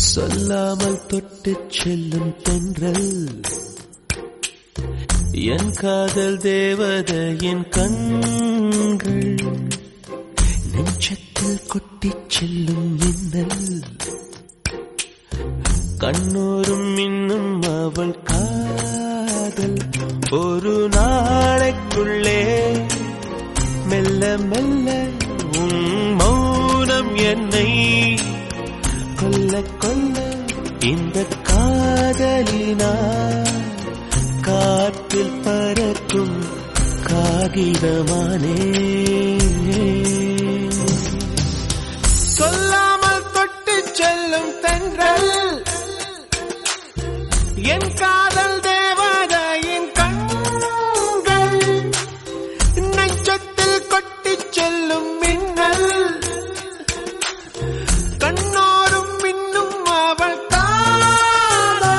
சொல்லாமல் தொட்டு செல்லும் தென்றல் என் காதல் தேவதையின் கண்கள் நெஞ்சத்தில் கொட்டிச் செல்லும் மின்னல் கண்ணோரும் இன்னும் அவள் காதல் ஒரு நாளைக்குள்ளே மெல்ல மெல்ல உன் மௌனம் என்னை கொல்ல கொல்ல இந்த காதலினால் காற்றில் பறக்கும் காகிதமானே சொல்லாமல் தொட்டு செல்லும் தென்றல் என் காதல் தேவதையின் கண்கள் நெஞ்சத்தில் கொட்டிச் செல்லும் மின்னல் கண்ணோரும் மின்னும் அவள் காதல்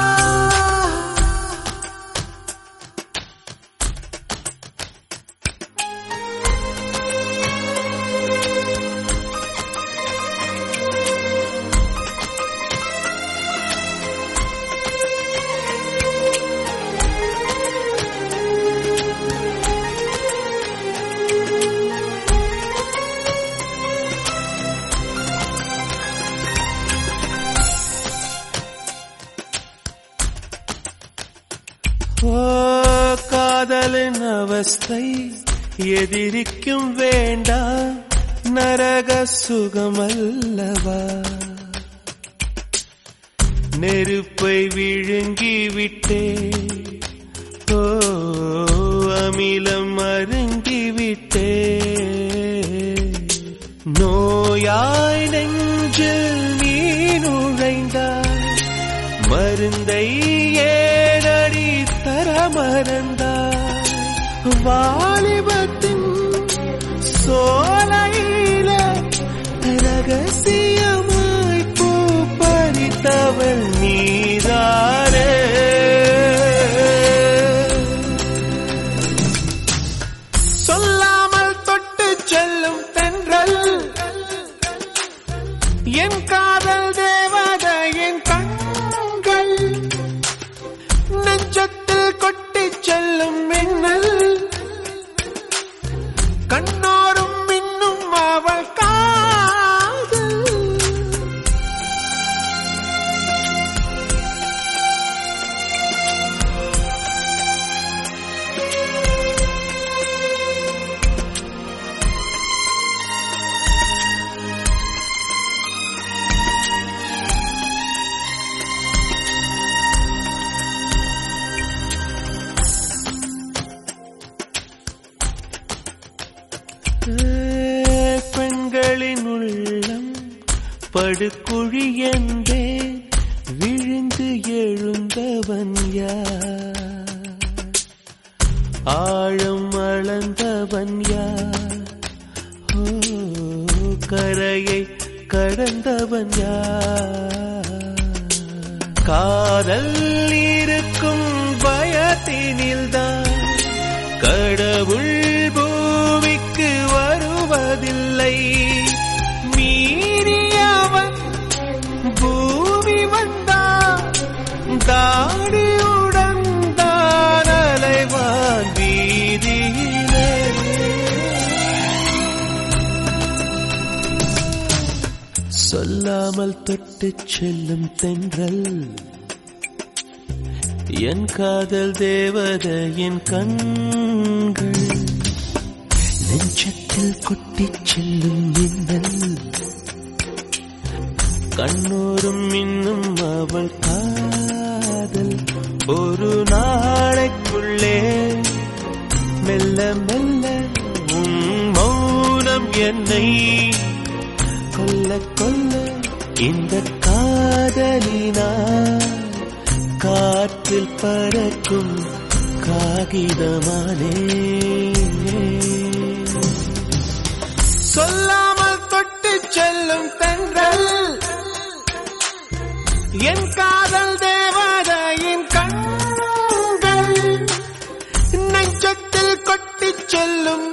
ஓ காதலின் அவஸ்தை எதிரிக்கும் வேண்டாம் நரக சுகமல்லவா நெருப்பை விழுங்கி விட்டே ஓ அமிலம் அருங்கி விட்டே நோயாய் நெஞ்சில் நீ நுழைந்தாய் மருந்தை ஏனடி தர மறந்தாய் வாலிபத்தின் சோலையில ரகசியமாய் பூ பறித்தவள் நீதானே சொல்லாமல் தொட்டு செல்லும் தென்றல் என் காதல் தேவதையின் கண்கள் நெஞ்சத்தில் கொட்டிச் செல்லும் மின்னல் கண்ணோரும் மின்னும் அவள் காதல் பெண்களின் உள்ளம் படுக்குழி என்றே விழுந்து எழுந்தவன் யார் ஆழம் அளந்தவன் யார் ஓ கரையை கடந்தவன் யார் காதல் இருக்கும் பயத்தினில்தான் கடவுள் பூமிக்கு வருவதில்லை மீறியவன் பூமி வந்தான் தாடியுடன் தான் அலைவான் வீதியிலே சொல்லாமல் தொட்டுச் செல்லும் தென்றல் என் காதல் தேவதையின் கண்கள் நெஞ்சத்தில் கொட்டிச் செல்லும் மின்னல் கண்ணோரும் இன்னும் அவள் காதல் ஒரு நாளைக்குள்ளே மெல்ல மெல்ல உன் மௌனம் என்னை கொல்ல கொல்ல இந்த காதலினால் காற்றில் பறக்கும் காகிதமானே சொல்லாமல் தொட்டு செல்லும் தென்றல் என் காதல் தேவதையின் கண்கள் நெஞ்சத்தில் கொட்டிச் செல்லும்